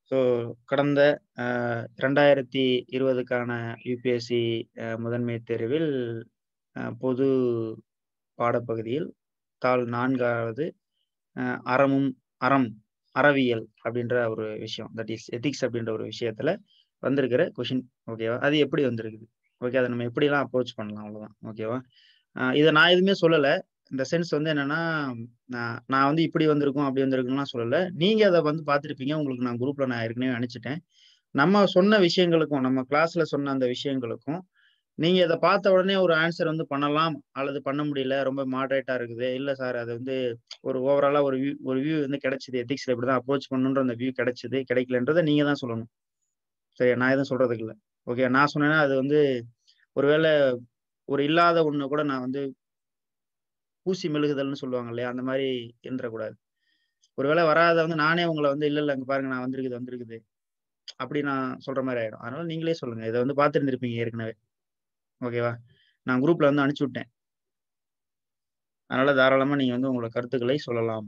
So கடந்த ரெண்டாயிரத்தி இருபதுக்கான UPSC முதன்மை தேர்வில் அஹ், பொது பாடப்பகுதியில் தாள் நான்காவது அஹ், அறமும் அறம் அறவியல் அப்படின்ற ஒரு விஷயம் தட் இஸ் எத்திக்ஸ் அப்படின்ற ஒரு விஷயத்துல வந்திருக்கிற கொஷின் ஓகேவா அது எப்படி வந்திருக்குது ஓகே அதை நம்ம எப்படிலாம் அப்ரோச் பண்ணலாம் அவ்வளவுதான் ஓகேவா அஹ், இதை நான் எதுவுமே சொல்லலை இந்த சென்ஸ் வந்து என்னன்னா நான் நான் வந்து இப்படி வந்திருக்கோம் அப்படி வந்திருக்கும்லாம் சொல்லல நீங்க அதை வந்து பார்த்துருப்பீங்க உங்களுக்கு நான் குரூப்ல நான் ஏற்கனவே அனுப்பிச்சிட்டேன் நம்ம சொன்ன விஷயங்களுக்கும் நம்ம கிளாஸ்ல சொன்ன அந்த விஷயங்களுக்கும் நீங்க இதை பார்த்த உடனே ஒரு ஆன்சர் வந்து பண்ணலாம் அல்லது பண்ண முடியல ரொம்ப மாடரேட்டா இருக்குது இல்ல சார் அது வந்து ஒரு ஓவராலா ஒரு வியூ ஒரு வியூ வந்து கிடைச்சது எத்திக்ஸ்ல இப்படிதான் அப்ரோச் பண்ணுன்ற அந்த வியூ கிடைச்சது கிடைக்கலன்றதை நீங்க தான் சொல்லணும் சரியா நான் எதுவும் சொல்றதுக்கு இல்லை ஓகே நான் சொன்னேன்னா அது வந்து ஒருவேளை ஒரு இல்லாத ஒண்ணு கூட நான் வந்து பூசி மெழுகுதல்னு சொல்லுவாங்க இல்லையா அந்த மாதிரி இருந்துடக்கூடாது ஒருவேளை வராத வந்து நானே உங்களை வந்து இல்ல இல்ல அங்க பாருங்க நான் வந்திருக்குது வந்திருக்குது அப்படி நான் சொல்ற மாதிரி ஆயிடும் அதனால நீங்களே சொல்லுங்க இதை வந்து பார்த்துருந்துருப்பீங்க ஏற்கனவே ஓகேவா நான் குரூப்ல வந்து அனுப்பிச்சு விட்டேன் அதனால தாராளமா நீங்க வந்து உங்களோட கருத்துக்களை சொல்லலாம்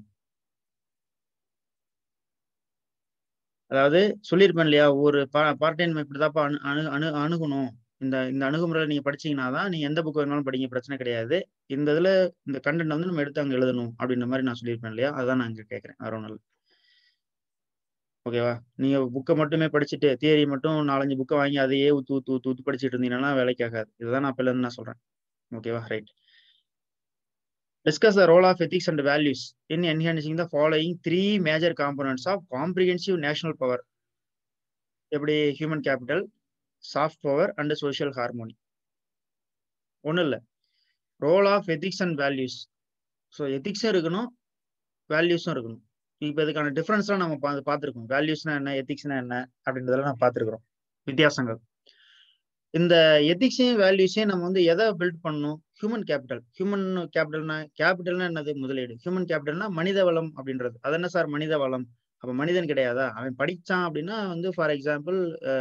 அதாவது சொல்லியிருப்பேன் இல்லையா ஒரு பார்ட் டைம் இப்படிதாப்பா அணு அணு அணு அணுகணும் இந்த இந்த அணுகுமுறையில நீங்க படிச்சீங்கன்னா தான் நீங்க எந்த புக் வேணாலும் படிங்க பிரச்சனை கிடையாது இந்த இதுல இந்த கண்டென்ட் வந்து நம்ம எடுத்து அங்க எழுதணும் அப்படின்ற மாதிரி நான் சொல்லியிருப்பேன் இல்லையா அதான் நான் இங்க கேட்கறேன் வேற ஒன்றும் இல்லை ஓகேவா நீங்க புக்கை மட்டுமே படிச்சுட்டு தியரி மட்டும் நாலஞ்சு புக்கை வாங்கி அதையே ஊத்து ஊத்து ஊத்து ஊத்து படிச்சுட்டு இருந்தீங்கன்னா வேலைக்கு ஆகாது இதுதான் நான் அப்பல இருந்து நான் சொல்றேன் ஓகேவா right discuss the role of ethics and values in enhancing the following three major components of comprehensive national power எப்படி human capital soft power and social harmony ஒன்றும் இல்லை role of ethics and values so எத்திக்ஸும் இருக்கணும் வேல்யூஸும் இருக்கணும் இப்போ இதுக்கான டிஃப்ரென்ஸ்லாம் நம்ம பா பார்த்துருக்கோம் வேல்யூஸ்னா என்ன எத்திக்ஸ்னா என்ன அப்படின்றதெல்லாம் நம்ம பார்த்துருக்குறோம் வித்தியாசங்கள் இந்த எத்திக்ஸையும் வேல்யூஸையும் நம்ம வந்து எதை பில்ட் பண்ணணும் ஹியூமன் கேபிட்டல் ஹியூமன் கேபிட்டல்னா கேபிட்டல்னா என்னது முதலீடு ஹியூமன் கேபிட்டல்னா மனித வளம் அப்படின்றது அது என்ன சார் மனித வளம் அப்ப மனிதன் கிடையாதா அவன் படிச்சான் அப்படின்னா வந்து ஃபார் எக்ஸாம்பிள்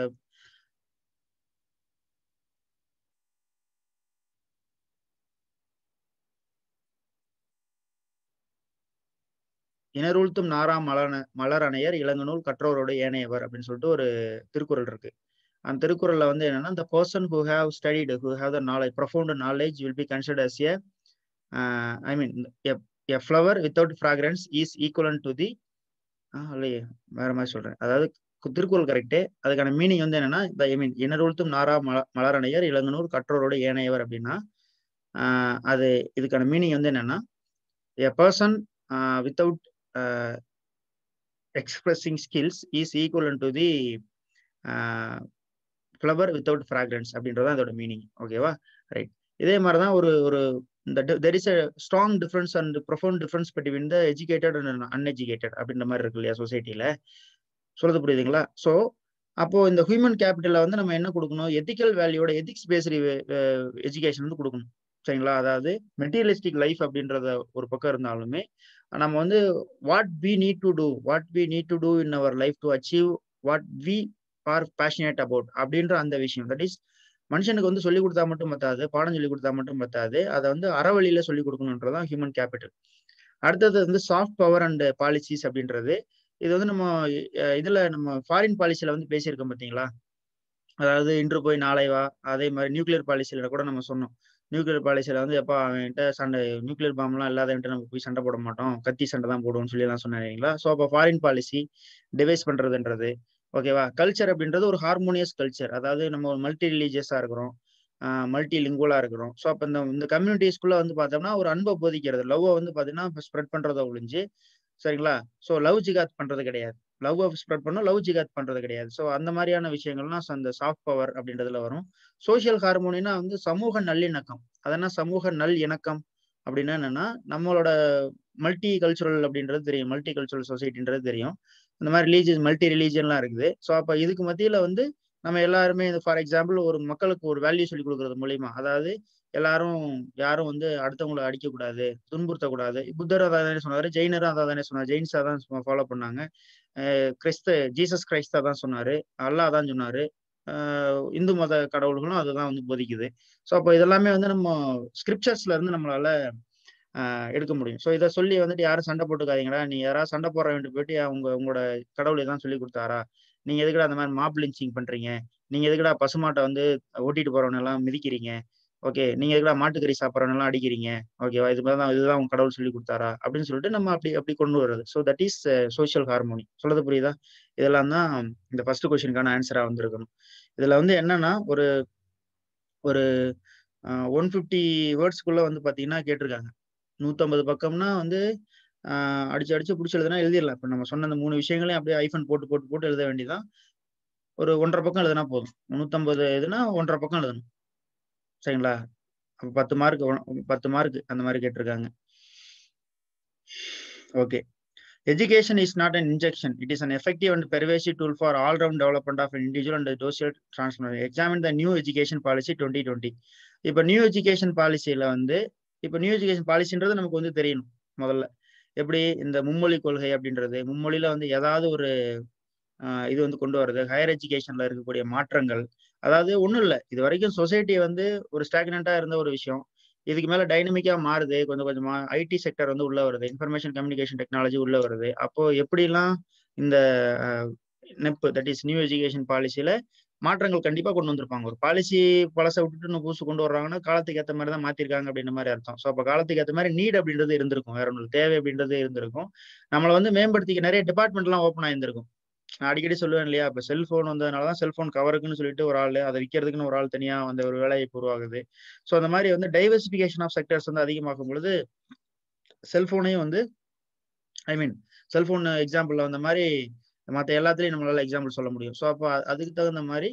இனரூழ்த்தும் நாராம் மலர மலர் அணையர் இளங்கநூல் கற்றோரோடு ஏனையவர் அப்படின்னு சொல்லிட்டு ஒரு திருக்குறள் இருக்கு அந்த திருக்குறள்ல வந்து என்னன்னா the person who have studied who have the knowledge profound knowledge will be considered as a uh, i mean a, a flower without fragrance is equivalent to the இல்லையே வேற மாதிரி சொல்றேன் அதாவது திருக்குறள் கரெக்டு அதுக்கான மீனிங் வந்து என்னன்னா ஐ மீன் இனரூழ்த்தும் நாரா மல மலரணையர் இளங்கனூர் கற்றோரோட ஏனையவர் அப்படின்னா அது இதுக்கான மீனிங் வந்து என்னன்னா a person without expressing skills is equal to the flower without fragrance அப்படின்றது அதோட மீனிங் ஓகேவா ரைட் இதே மாதிரி தான் ஒரு ஒரு இந்த there is a strong difference and profound difference between the educated and uneducated அப்படின்ற மாதிரி இருக்கு இல்லையா சொசைட்டில சொல்றது புரியுதுங்களா ஸோ அப்போ இந்த ஹியூமன் கேபிட்டல்ல வந்து நம்ம என்ன கொடுக்கணும் எத்திக்கல் வேல்யூட எத்திக்ஸ் பேஸ்டு எஜுகேஷன் வந்து கொடுக்கணும் சரிங்களா அதாவது மெட்டீரியலிஸ்டிக் லைஃப் அப்படின்றத ஒரு பக்கம் இருந்தாலுமே நம்ம வந்து what we need to do what we need to do in our life to achieve what we are passionate about அப்படின்ற அந்த விஷயம் தட் இஸ் மனுஷனுக்கு வந்து சொல்லி கொடுத்தா மட்டும் பத்தாது பாடம் சொல்லி கொடுத்தா மட்டும் பத்தாது அதை வந்து அறவழியில சொல்லி கொடுக்கணுன்றதான் ஹியூமன் கேபிட்டல் அடுத்தது வந்து சாஃப்ட் பவர் அண்ட் பாலிசிஸ் அப்படின்றது இது வந்து நம்ம இதுல நம்ம ஃபாரின் பாலிசியில வந்து பேசியிருக்கோம் பார்த்தீங்களா அதாவது இன்று போய் நாளை வா அதே மாதிரி நியூக்ளியர் பாலிசியில கூட நம்ம சொன்னோம் நியூக்ளியர் பாலிசியில வந்து எப்பா அவன்கிட்ட சண்டை நியூக்ளியர் பாம்லாம் இல்லாதவன்ட்டு நம்ம போய் சண்டை போட மாட்டோம் கத்தி சண்டை தான் போடுவோம்னு சொல்லி எல்லாம் சொன்னாங்களா ஸோ அப்போ ஃபாரின் பாலிசி டிவைஸ் பண்றதுன்றது ஓகேவா கல்ச்சர் அப்படின்றது ஒரு ஹார்மோனியஸ் கல்ச்சர் அதாவது நம்ம ஒரு மல்டி ரிலீஜியஸா இருக்கிறோம் மல்டி லிங்குவலா இருக்கிறோம் ஸோ அப்போ இந்த இந்த கம்யூனிட்டிஸ்குள்ள வந்து பார்த்தோம்னா ஒரு அன்பை போதிக்கிறது லவ்வை வந்து பார்த்தீங்கன்னா ஸ்ப்ரெட் பண்றதை ஒழிஞ்சு சரிங்களா ஸோ லவ் ஜிகாத் பண்றது கிடையாது லவ் ஸ்ப்ரெட் பண்ணும் லவ் ஜிகாத் பண்றது கிடையாது ஸோ அந்த மாதிரியான விஷயங்கள்லாம் அந்த சாஃப்ட் பவர் அப்படின்றதுல வரும் சோசியல் ஹார்மோனினா வந்து சமூக நல்லிணக்கம் அதெல்லாம் சமூக நல் இணக்கம் அப்படின்னா என்னன்னா நம்மளோட மல்டி கல்ச்சுரல் அப்படின்றது தெரியும் மல்டி கல்ச்சுரல் சொசைட்டின்றது தெரியும் இந்த மாதிரி ரிலீஜியஸ் மல்டி ரிலீஜியன்லாம் இருக்குது ஸோ அப்போ இதுக்கு மத்தியில வந்து நம்ம எல்லாருமே ஃபார் எக்ஸாம்பிள் ஒரு மக்களுக்கு ஒரு வேல்யூ சொல்லி கொடுக்கறது மூலியமா அதாவது எல்லாரும் யாரும் வந்து அடுத்தவங்களை அடிக்கக்கூடாது துன்புறுத்தக்கூடாது புத்தர் அதான் சொன்னாரு ஜெயினரும் அதான் தானே சொன்னார் ஜெயின்ஸா தான் ஃபாலோ பண்ணாங்க கிறிஸ்த ஜீசஸ் கிரைஸ்தா தான் சொன்னாரு அல்லா தான் சொன்னாரு இந்து மத கடவுள்களும் அதுதான் வந்து போதிக்குது ஸோ அப்போ இதெல்லாமே வந்து நம்ம ஸ்கிரிப்சர்ஸ்ல இருந்து நம்மளால எடுக்க முடியும் ஸோ இதை சொல்லி வந்துட்டு யாரும் சண்டை போட்டுக்காதீங்களா நீ யாராவது சண்டை போடுற வேண்டிய போயிட்டு அவங்க உங்களோட கடவுளை தான் சொல்லி கொடுத்தாரா நீங்க எதுக்குடா அந்த மாதிரி மாப் லிஞ்சிங் பண்றீங்க நீங்க எதுக்குடா பசுமாட்டை வந்து ஓட்டிட்டு போறவங்க எல்லாம் மிதிக்கிறீங்க ஓகே நீங்க எதுக்குடா மாட்டுக்கறி சாப்பிட்றவங்க எல்லாம் அடிக்கிறீங்க ஓகேவா இது மாதிரி தான் இதுதான் உங்க கடவுள் சொல்லி கொடுத்தாரா அப்படின்னு சொல்லிட்டு நம்ம அப்படி அப்படி கொண்டு வருது so that is social harmony சொல்றது புரியுதா இதெல்லாம் தான் இந்த ஃபர்ஸ்ட் கொஸ்டினுக்கான ஆன்சரா வந்திருக்கணும் இதுல வந்து என்னன்னா ஒரு ஒரு ஒன் ஃபிஃப்டி வேர்ட்ஸ்க்குள்ள வந்து பாத்தீங்கன்னா கேட்டிருக்காங்க நூத்தம்பது பக்கம்னா வந்து அடிச்சு அடிச்சு பிடிச்சி எழுதுனா எழுதிடலாம் இப்போ நம்ம சொன்ன அந்த மூணு விஷயங்களையும் அப்படியே ஐஃபோன் போட்டு போட்டு போட்டு எழுத வேண்டியதான் ஒரு ஒன்றரை பக்கம் எழுதுனா போதும் நூத்தம்பது இதுனா ஒன்றரை பக்கம் எழுதணும் சரிங்களா அப்போ பத்து மார்க் பத்து மார்க் அந்த மாதிரி கேட்டிருக்காங்க okay Education is not an injection. It is an effective and pervasive tool for all-round development of an individual and the social transformation. Examine the new education policy 2020. இப்போ நியூ எஜுகேஷன் பாலிசியில வந்து இப்போ new education பாலிசின்றது நமக்கு வந்து தெரியணும் முதல்ல எப்படி இந்த மும்மொழி கொள்கை அப்படின்றது மும்மொழியில வந்து ஏதாவது ஒரு இது வந்து கொண்டு வருது ஹையர் எஜுகேஷன்ல இருக்கக்கூடிய மாற்றங்கள் அதாவது ஒன்றும் இல்லை இது வரைக்கும் சொசைட்டி வந்து ஒரு ஸ்டாக்னண்டா இருந்த ஒரு விஷயம் இதுக்கு மேல டைனமிக்கா மாறுது கொஞ்சம் கொஞ்சமா ஐடி செக்டர் வந்து உள்ள வருது இன்ஃபர்மேஷன் கம்யூனிகேஷன் டெக்னாலஜி உள்ள வருது அப்போ எப்படிலாம் இந்த NEP that is new education பாலிசியில மாற்றங்கள் கண்டிப்பா கொண்டு வந்திருப்பாங்க ஒரு பாலிசி பழசை விட்டுட்டு இன்னும் புதுசு கொண்டு வர்றாங்கன்னா காலத்துக்கு ஏற்ற மாதிரி தான் மாத்திருக்காங்க அப்படின்ற மாதிரி அர்த்தம் ஸோ அப்போ காலத்துக்கு ஏற்ற மாதிரி நீட் அப்படின்றது இருந்திருக்கும் வேற ஒன்று தேவை அப்படின்றது இருந்திருக்கும் நம்மளை வந்து மேம்படுத்திக்க நிறைய டிபார்ட்மெண்ட் எல்லாம் ஓப்பன் ஆயிருந்திருக்கும் நான் அடிக்கடி சொல்லுவேன் இல்லையா இப்போ செல்போன் வந்ததுனால தான் செல்போன் கவருக்குன்னு சொல்லிட்டு ஒரு ஆள் அதை விற்கிறதுக்குன்னு ஒரு ஆள் தனியாக அந்த ஒரு வேலைவாய்ப்பு உருவாகுது ஸோ அந்த மாதிரி வந்து டைவர்சிபிகேஷன் ஆஃப் செக்டர்ஸ் வந்து அதிகமாகும் பொழுது செல்போனையும் வந்து ஐ மீன் செல்போன் எக்ஸாம்பிள் வந்த மாதிரி மற்ற எல்லாத்துலேயும் நம்மளால எக்ஸாம்பிள் சொல்ல முடியும் ஸோ அப்போ அதுக்கு தகுந்த மாதிரி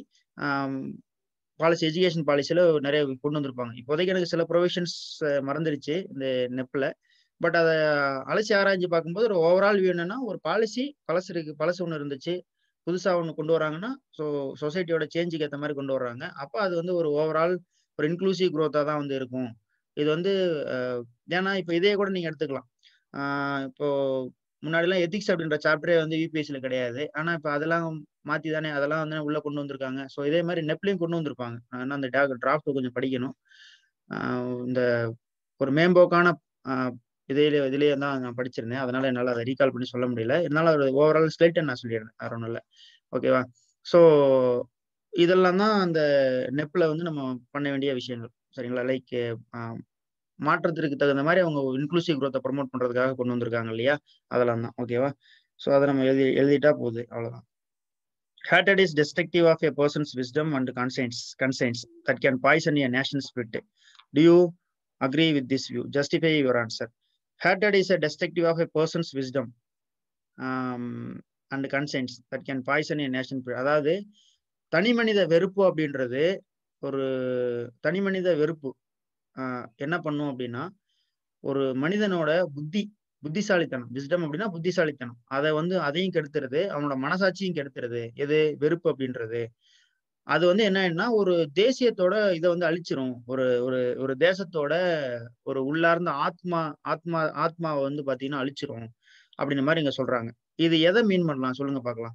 பாலிசி எஜுகேஷன் பாலிசியில் நிறைய கொண்டு வந்திருப்பாங்க இப்போதைக்கு எனக்கு சில ப்ரொவிஷன்ஸ் மறந்துடுச்சு இந்த நெப்பில் பட் அதை அலசி ஆராய்ச்சி பார்க்கும்போது ஒரு ஓவரால் வியூ என்னன்னா ஒரு பாலிசி பழசு இருக்கு பழசு ஒன்று இருந்துச்சு புதுசாக ஒன்று கொண்டு வராங்கன்னா ஸோ சொசைட்டியோட சேஞ்சுக்கு ஏற்ற மாதிரி கொண்டு வர்றாங்க அப்போ அது வந்து ஒரு ஓவரால் ஒரு இன்க்ளூசிவ் க்ரோத்தாக தான் வந்து இருக்கும் இது வந்து ஏன்னா இப்போ இதே கூட நீங்கள் எடுத்துக்கலாம் இப்போ முன்னாடிலாம் எத்திக்ஸ் அப்படின்ற சாப்டரே வந்து யூபிஎஸ்சியில் கிடையாது ஆனால் இப்போ அதெல்லாம் மாற்றி தானே அதெல்லாம் வந்து உள்ளே கொண்டு வந்திருக்காங்க ஸோ இதே மாதிரி நெப்லையும் கொண்டு வந்திருப்பாங்க நான் அந்த டிராஃப்ட் கொஞ்சம் படிக்கணும் இந்த ஒரு மேம்போக்கான இதிலே இதுலேயே தான் நான் படிச்சிருந்தேன் அதனால என்னால் அதை ரீகால் பண்ணி சொல்ல முடியல என்னால் ஒரு ஓவரால் ஸ்லேட்டை நான் சொல்லிடுறேன் வேற ஒன்றும் இல்லை ஓகேவா ஸோ இதெல்லாம் தான் அந்த நெப்பில் வந்து நம்ம பண்ண வேண்டிய விஷயங்கள் சரிங்களா லைக் மாற்றத்திற்கு தகுந்த மாதிரி அவங்க இன்க்ளூசிவ் குரோத்தை ப்ரொமோட் பண்ணுறதுக்காக கொண்டு வந்திருக்காங்க இல்லையா அதெல்லாம் தான் ஓகேவா ஸோ அதை நம்ம எழுதி எழுதிட்டா போகுது அவ்வளோதான் Hatred is destructive of a person's wisdom and conscience, conscience that can poison a nation's spirit. Do you agree with this view? Justify your answer. Hatred is a destructive of a person's wisdom um, and conscience that can poison a nation. அதாவது தனி மனித வெறுப்பு அப்படின்றது ஒரு தனி மனித வெறுப்பு என்ன பண்ணும் அப்படின்னா ஒரு மனிதனோட புத்தி புத்திசாலித்தனம் விஸ்டம் அப்படின்னா புத்திசாலித்தனம் அதை வந்து அதையும் கெடுத்துறது அவனோட மனசாட்சியும் கெடுத்துறது எது வெறுப்பு அப்படின்றது அது வந்து என்னன்னா ஒரு தேசியத்தோட இதை வந்து அழிச்சிரும் ஒரு ஒரு ஒரு தேசத்தோட ஒரு உள்ளார்ந்த ஆத்மா ஆத்மா ஆத்மாவை வந்து பாத்தீங்கன்னா அழிச்சிரும் அப்படின்ற மாதிரி இங்க சொல்றாங்க இது எதை மீன் பண்ணலாம் சொல்லுங்க பார்க்கலாம்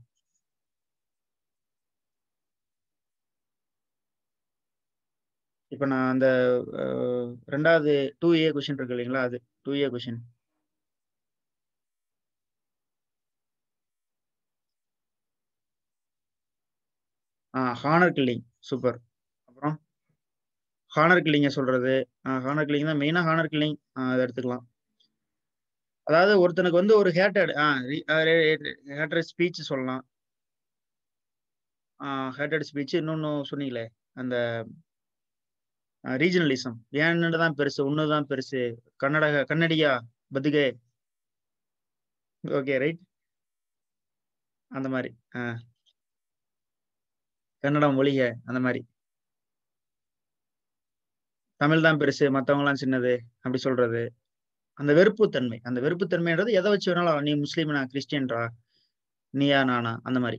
இப்ப நான் அந்த ரெண்டாவது டூ ஏ கொஸ்டின் இருக்கு இல்லைங்களா அது two a question honour killing super அப்புறம் ஹானர் கில்லிங்க சொல்றது ஹானர் கில்லிங் தான் மெயினா ஹானர் கில்லிங் அதை எடுத்துக்கலாம் அதாவது ஒருத்தனுக்கு வந்து ஒரு ஹேட்டட் ஹேட்டட் ஸ்பீச் சொல்லலாம் ஹேட்டட் ஸ்பீச் இன்னொன்னு சொன்னீங்களே அந்த ரீஜனலிசம் ஏன்னு தான் பெருசு ஒன்று தான் பெருசு கன்னட கன்னடியா பதுகே ஓகே ரைட் அந்த மாதிரி ஆஹ் கன்னடம் ஒழிக அந்த மாதிரி தமிழ் தான் பெருசு மற்றவங்களாம் சின்னது அப்படி சொல்றது அந்த வெறுப்புத்தன்மை அந்த வெறுப்புத்தன்மைன்றது எதை வச்சு வேணாலும் நீ முஸ்லீம்னா கிறிஸ்டியன்ரா நீயா நானா அந்த மாதிரி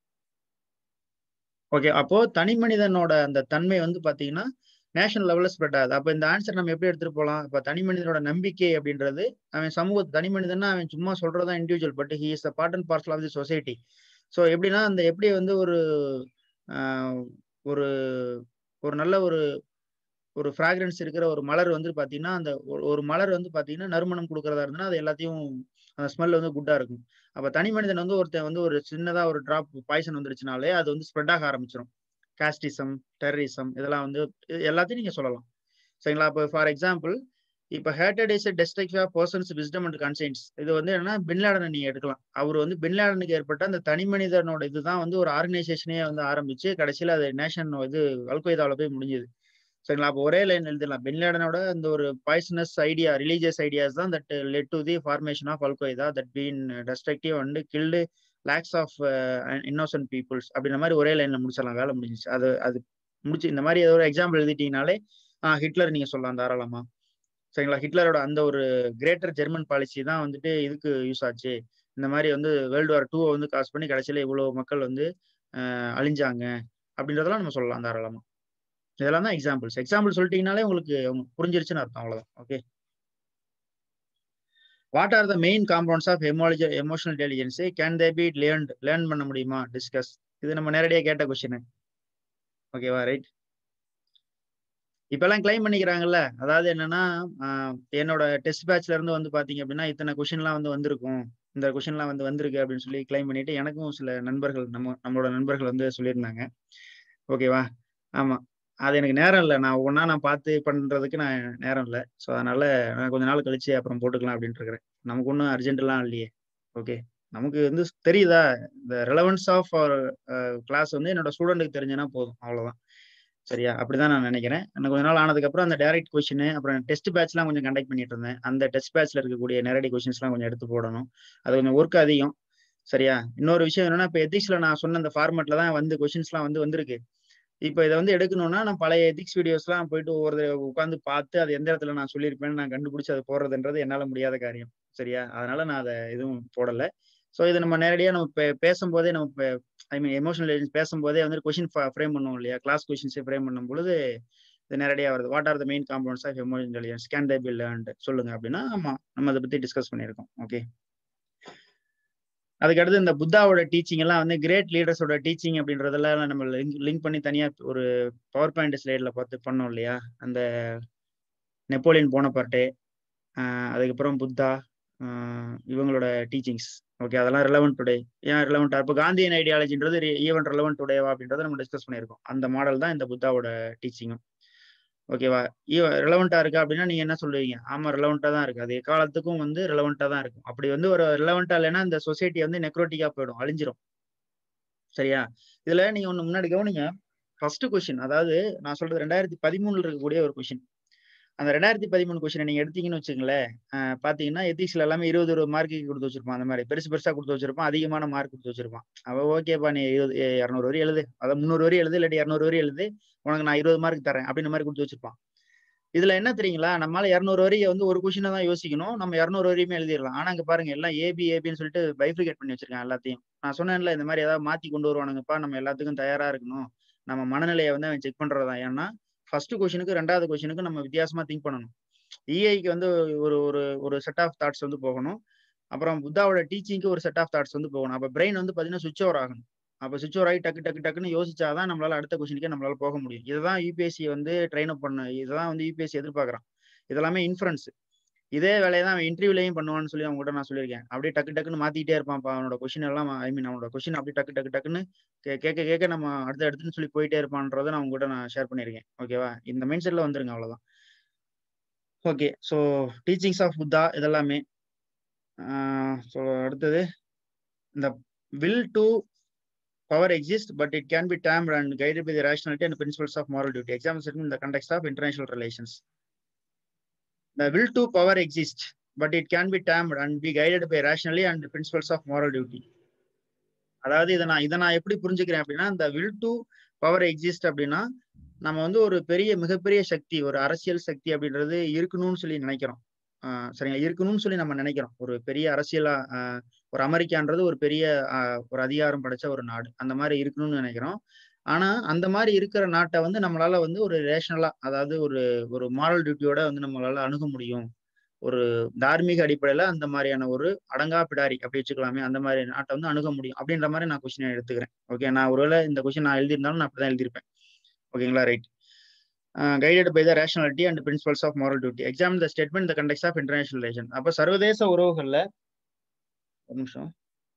ஓகே அப்போ தனி மனிதனோட அந்த தன்மை வந்து பாத்தீங்கன்னா நேஷனல் லெவலில் ஸ்ப்ரெட் ஆகுது அப்போ இந்த ஆன்சர் நம்ம எப்படி எடுத்துட்டு போகலாம் இப்போ தனி மனிதனோட நம்பிக்கை அப்படின்றது அவன் சமூக தனி மனிதன்னா அவன் சும்மா சொல்றதான் individual but he is a part and parcel of the society so எப்படின்னா அந்த எப்படி வந்து ஒரு ஒரு ஒரு நல்ல ஒரு ஒரு ஃப்ராக்ரன்ஸ் இருக்கிற ஒரு மலர் வந்து பாத்தீங்கன்னா அந்த ஒரு- ஒரு மலர் வந்து பாத்தீங்கன்னா நறுமணம் கொடுக்கறதா இருந்ததுன்னா அது எல்லாத்தையும் அந்த ஸ்மெல் வந்து குட்டா இருக்கும் அப்ப தனி மனிதன் வந்து ஒருத்தன் வந்து ஒரு சின்னதா ஒரு டிராப் பாய்சன் வந்துருச்சுனாலே அது வந்து ஸ்ப்ரெட் ஆக ஆரம்பிச்சிடும் காஸ்டிசம் டெரரிசம் இதெல்லாம் வந்து இது எல்லாத்தையும் நீங்க சொல்லலாம் சரிங்களா இப்போ ஃபார் எக்ஸாம்பிள் இப்போ hated is destructive of persons wisdom and conscience இது வந்து என்னன்னா பின்லாடனை நீங்க எடுக்கலாம் அவர் வந்து பின்லாடனுக்கு ஏற்பட்ட அந்த தனி மனிதனோட இதுதான் வந்து ஒரு ஆர்கனைசேஷனே வந்து ஆரம்பிச்சு கடைசியில அது நேஷன் இது அல்கொய்தாவில் போய் முடிஞ்சது சரிங்களா அப்போ ஒரே லைன் எழுதிடலாம் பின்லாடனோட இந்த ஒரு பாய்சனஸ் ஐடியா ரிலீஜியஸ் ஐடியாஸ் தான் that led to the formation of al Qaeda that been destructive and killed lakhs of innocent peoples அப்படின்ற மாதிரி ஒரே லைன்ல முடிச்சிடலாம் வேலை முடிஞ்சிச்சு அது அது முடிச்சு இந்த மாதிரி ஏதோ ஒரு எக்ஸாம்பிள் எழுதிட்டீங்கனாலே ஹிட்லர் நீங்க சொல்லலாம் தாராளமா சரிங்களா ஹிட்லரோட அந்த ஒரு கிரேட்டர் ஜெர்மன் பாலிசி தான் வந்துட்டு இதுக்கு யூஸ் ஆச்சு இந்த மாதிரி வந்து வேர்ல்டு வார் டூ வந்து காசு பண்ணி கடைசியில இவ்வளவு மக்கள் வந்து அஹ், அழிஞ்சாங்க அப்படின்றதெல்லாம் நம்ம சொல்லலாம் தாராளமா இதெல்லாம் தான் எக்ஸாம்பிள்ஸ் எக்ஸாம்பிள் சொல்லிட்டீங்கனாலே உங்களுக்கு உங்களுக்கு புரிஞ்சிருச்சுன்னு அர்த்தம் அவ்வளவுதான் okay what are the main compounds of எமோலஜி emotional intelligence can they be learned learn பண்ண முடியுமா டிஸ்கஸ் இது நம்ம நேரடியாக கேட்ட கொஸ்டின் ஓகேவா ரைட் இப்பெல்லாம் கிளைம் பண்ணிக்கிறாங்கல்ல அதாவது என்னன்னா ஆஹ் என்னோட டெஸ்ட் பேட்ச்ல இருந்து வந்து பாத்தீங்க அப்படின்னா இத்தனை கொஷின்லாம் வந்து வந்திருக்கும் இந்த கொஷின்லாம் வந்து வந்திருக்கு அப்படின்னு சொல்லி கிளைம் பண்ணிட்டு எனக்கும் சில நண்பர்கள் நம்ம நம்மளோட நண்பர்கள் வந்து சொல்லியிருந்தாங்க ஓகேவா ஆமா அது எனக்கு நேரம் இல்லை நான் ஒவ்வொன்றா நான் பார்த்து பண்றதுக்கு நான் நேரம் இல்லை ஸோ அதனால நான் கொஞ்ச நாள் கழிச்சு அப்புறம் போட்டுக்கலாம் அப்படின்ட்டு இருக்கிறேன் நமக்கு ஒன்றும் அர்ஜென்ட்லாம் இல்லையே ஓகே நமக்கு வந்து தெரியுதா இந்த ரெலவன்ஸ் ஆஃப் கிளாஸ் வந்து என்னோட ஸ்டூடெண்ட்டுக்கு தெரிஞ்சுன்னா போதும் அவ்வளவுதான் சரியா அப்படிதான் நான் நினைக்கிறேன் எனக்கு கொஞ்ச நாள் ஆனதுக்கு அப்புறம் அந்த டைரக்ட் கொஸ்டின் அப்புறம் டெஸ்ட் பேட்ச்லாம் கொஞ்சம் கண்டக்ட் பண்ணிட்டு இருந்தேன் அந்த டெஸ்ட் பேட்ச்ல இருக்கக்கூடிய நேரடி கொஸ்டின்ஸ்லாம் கொஞ்சம் எடுத்து போடணும் அது கொஞ்சம் ஒர்க் அதிகம் சரியா இன்னொரு விஷயம் என்னன்னா இப்போ எத்திக்ஸ்ல நான் சொன்ன அந்த ஃபார்மேட்ல தான் வந்து கொஸ்டின்ஸ்லாம் வந்து வந்திருக்கு இப்போ இதை வந்து எடுக்கணும்னா நான் பழைய எத்திக்ஸ் வீடியோஸ்லாம் போயிட்டு ஒவ்வொரு உட்காந்து பார்த்து அது எந்த இடத்துல நான் சொல்லியிருப்பேன்னு நான் கண்டுபிடிச்சு அதை போடுறதுன்றது என்னால முடியாத காரியம் சரியா அதனால நான் அதை எதுவும் போடல ஸோ இது நம்ம நேரடியாக நம்ம பே- பேசும்போதே நம்ம ஐ மீன் எமோஷனல் பேசும்போதே வந்து கொஷின் ஃப்ரேம் பண்ணுவோம் இல்லையா கிளாஸ் கொஷின்ஸை ஃப்ரேம் பண்ணும் பொழுது இது நேரடியாக வருது what are the main compounds of emotional intelligence can they be learned சொல்லுங்க அப்படின்னா ஆமா நம்ம அதை பத்தி டிஸ்கஸ் பண்ணியிருக்கோம் ஓகே அதுக்கடுத்து இந்த புத்தாவோட டீச்சிங் எல்லாம் வந்து கிரேட் லீடர்ஸோட டீச்சிங் அப்படின்றதெல்லாம் நம்ம லிங்க் லிங்க் பண்ணி தனியா ஒரு பவர் பாயிண்ட் ஸ்லைட்ல பார்த்து பண்ணோம் இல்லையா அந்த நெப்போலியன் போனபார்ட்டே அதுக்கப்புறம் புத்தா ஆஹ் இவங்களோட டீச்சிங்ஸ் ஓகே அதெல்லாம் ரிலவெண்ட் டுடே ஏன் ரிலவெண்டா இப்போ காந்தியன் ஐடியாலஜின்றது ஈவன் ரிலவெண்ட் டுடேவா அப்படின்றத நம்ம டிஸ்கஸ் பண்ணியிருக்கோம் அந்த மாடல் தான் இந்த புத்தாவோட டீச்சிங்கும் ஓகேவா ரிலவெண்டா இருக்கா அப்படின்னா நீங்க என்ன சொல்லுவீங்க ஆமா ரிலவெண்டா தான் இருக்கு அது எக்காலத்துக்கும் வந்து ரிலவெண்டா தான் இருக்கும் அப்படி வந்து ஒரு ரிலவெண்டா இல்லைன்னா இந்த சொசைட்டி வந்து நெக்ரோட்டிக்கா போயிடும் அழிஞ்சிரும் சரியா இதுல நீங்க ஒண்ணு முன்னாடி கவனிங்க ஃபர்ஸ்ட் கொஸ்டின் அதாவது நான் சொல்றது ரெண்டாயிரத்தி பதிமூணுல இருக்கக்கூடிய ஒரு கொஸ்டின் அந்த ரெண்டாயிரத்தி பதிமூணு கொஸ்டினை நீங்க எடுத்தீங்கன்னு வச்சுங்களேன் ஆஹ் பாத்தீங்கன்னா எத்திக்ஸ்ல எல்லாமே இருபது இருபது மார்க்கு கொடுத்து வச்சிருப்பான் அந்த மாதிரி பெருசு பெருசா கொடுத்து வச்சிருப்பான் அதிகமான மார்க் கொடுத்து வச்சிருப்பான் அவ ஓகேப்பா நீ இருபது இரநூறு வரி எழுது அதாவது முந்நூறு வரி எழுது இல்லாட்டி இரநூறு வரி எழுது உனக்கு நான் இருபது மார்க் தரேன் அப்படின்ற மாதிரி கொடுத்து வச்சிருப்பான் இதுல என்ன தெரியுங்களா நம்மளால இரநூறு வரியை வந்து ஒரு கொஸ்டினை தான் யோசிக்கணும் நம்ம இரநூறு வரையுமே எழுதிடலாம் ஆனா அங்க பாருங்க எல்லாம் ஏபி ஏபின்னு சொல்லிட்டு பைஃபிகேட் பண்ணி வச்சிருக்கேன் எல்லாத்தையும் நான் சொன்னேன்ல இந்த மாதிரி ஏதாவது மாத்தி கொண்டு வருவானுங்கப்பா நம்ம எல்லாத்துக்கும் தயாரா இருக்கணும் நம்ம மனநிலையை வந்து அவன் செக் பண்றதா ஏன்னா ஃபர்ஸ்ட் கொஸ்டினுக்கு ரெண்டாவது கொஸ்டினுக்கு நம்ம வித்தியாசமா திங்க் பண்ணணும் இஐக்கு வந்து ஒரு ஒரு ஒரு செட் ஆஃப் தாட்ஸ் வந்து போகணும் அப்புறம் புத்தாவோட டீச்சிங்க்கு ஒரு செட் ஆஃப் தாட்ஸ் வந்து போகணும் அப்ப பிரெயின் வந்து பாத்தீங்கன்னா சுவிச் ஓவர் ஆகணும் அப்ப சுவிச் ஓவர் ஆகி டக்கு டக்கு டக்குன்னு யோசிச்சாதான் நம்மளால அடுத்த கொஸ்டினுக்கே நம்மளால போக முடியும் இதுதான் யூபிஎஸ்சி வந்து ட்ரெயின் அப் பண்ண இதுதான் வந்து யூபிஎஸ்சி எதிர்பார்க்கறான் இதெல்லாமே இன்ஃபரன்ஸ் இதே வேலையை தான் அவன் இன்டர்வியூலையும் பண்ணுவான்னு சொல்லி அவங்க கூட நான் சொல்லியிருக்கேன் அப்படியே டக்கு டக்குன்னு மாத்திட்டே இருப்பான்ப்பா அவனோட கொஸ்டின் எல்லாம் ஐ மீன் அவனோட கொஸ்டின் அப்படியே டக்கு டக்கு டக்குன்னு கே- கேட்க கேட்க நம்ம அடுத்து அடுத்துன்னு சொல்லி போயிட்டே இருப்பான்றதை நான் உங்க கூட நான் ஷேர் பண்ணியிருக்கேன் ஓகேவா இந்த மைண்ட் செட்ல வந்துருங்க அவ்வளவுதான் okay so teachings of Buddha இதெல்லாமே ஸோ அடுத்தது இந்த will to power exist but it can be tamed and guided by the rationality and principles of moral duty examples in the context of international relations The will to power exists, but it can be tamed and be guided by rationally and the principles of moral duty. அதாவது இதை நான் இதை நான் எப்படி புரிஞ்சுக்கிறேன் அப்படின்னா இந்த will to power exist அப்படின்னா நம்ம வந்து ஒரு பெரிய மிகப்பெரிய சக்தி ஒரு அரசியல் சக்தி அப்படின்றது இருக்கணும்னு சொல்லி நினைக்கிறோம் ஆஹ் சரிங்களா இருக்கணும்னு சொல்லி நம்ம நினைக்கிறோம் ஒரு பெரிய அரசியலா ஆஹ் ஒரு அமெரிக்கான்றது ஒரு பெரிய ஆஹ் ஒரு அதிகாரம் படைச்ச ஒரு நாடு அந்த மாதிரி இருக்கணும்னு நினைக்கிறோம் ஆனா அந்த மாதிரி இருக்கிற நாட்டை வந்து நம்மளால வந்து ஒரு ரேஷனலா அதாவது ஒரு ஒரு மாரல் டியூட்டியோட வந்து நம்மளால அணுக முடியும் ஒரு தார்மீக அடிப்படையில அந்த மாதிரியான ஒரு அடங்கா பிடாரி அப்படி வச்சுக்கலாமே அந்த மாதிரி நாட்டை வந்து அணுக முடியும் அப்படின்ற மாதிரி நான் கொஸ்டின் எடுத்துக்கிறேன் ஓகே நான் ஒருவேளை இந்த கொஸ்டின் நான் எழுதியிருந்தாலும் நான் அப்படிதான் எழுதியிருப்பேன் ஓகேங்களா right guided by the rationality and principles of moral duty example the statement the context of international relation அப்போ சர்வதேச உறவுகளில் ஒரு நிமிஷம்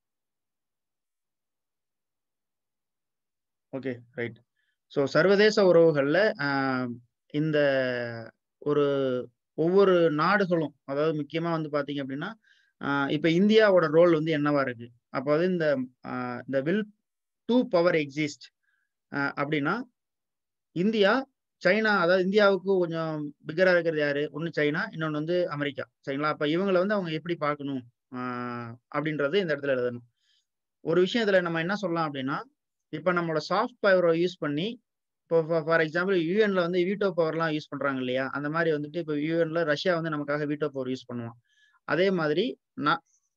ஓகே ரைட் ஸோ சர்வதேச உறவுகளில் இந்த ஒரு ஒவ்வொரு நாடுகளும் அதாவது முக்கியமாக வந்து பார்த்தீங்க அப்படின்னா இப்போ இந்தியாவோட ரோல் வந்து என்னவா இருக்கு அப்போ வந்து இந்த இந்த வில் டூ பவர் எக்ஸிஸ்ட் அப்படின்னா இந்தியா சைனா அதாவது இந்தியாவுக்கு கொஞ்சம் பிகரா இருக்கிறது யாரு ஒன்று சைனா இன்னொன்று வந்து அமெரிக்கா சரிங்களா அப்போ இவங்களை வந்து அவங்க எப்படி பார்க்கணும் அப்படின்றது இந்த இடத்துல எழுதணும் ஒரு விஷயம் இதுல நம்ம என்ன சொல்லலாம் அப்படின்னா இப்போ நம்மளோட சாஃப்ட் பவரை யூஸ் பண்ணி இப்போ ஃபார் எக்ஸாம்பிள் யூஎன்ல வந்து வீட்டோ பவர்லாம் யூஸ் பண்றாங்க இல்லையா அந்த மாதிரி வந்துட்டு இப்போ யூஎன்ல ரஷ்யா வந்து நமக்காக வீட்டோ பவர் யூஸ் பண்ணுவான் அதே மாதிரி நான்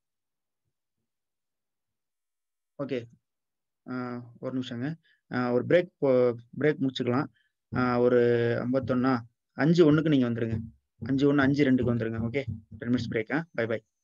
ஓகே ஒரு நிமிஷங்க ஒரு பிரேக் பிரேக் முடிச்சுக்கலாம் ஒரு ஐம்பத்தொன்னா அஞ்சு ஒன்றுக்கு நீங்கள் வந்துருங்க அஞ்சு ஒன்று அஞ்சு ரெண்டுக்கு வந்துருங்க ஓகே டென் மினிட்ஸ் பிரேக்கா பை பை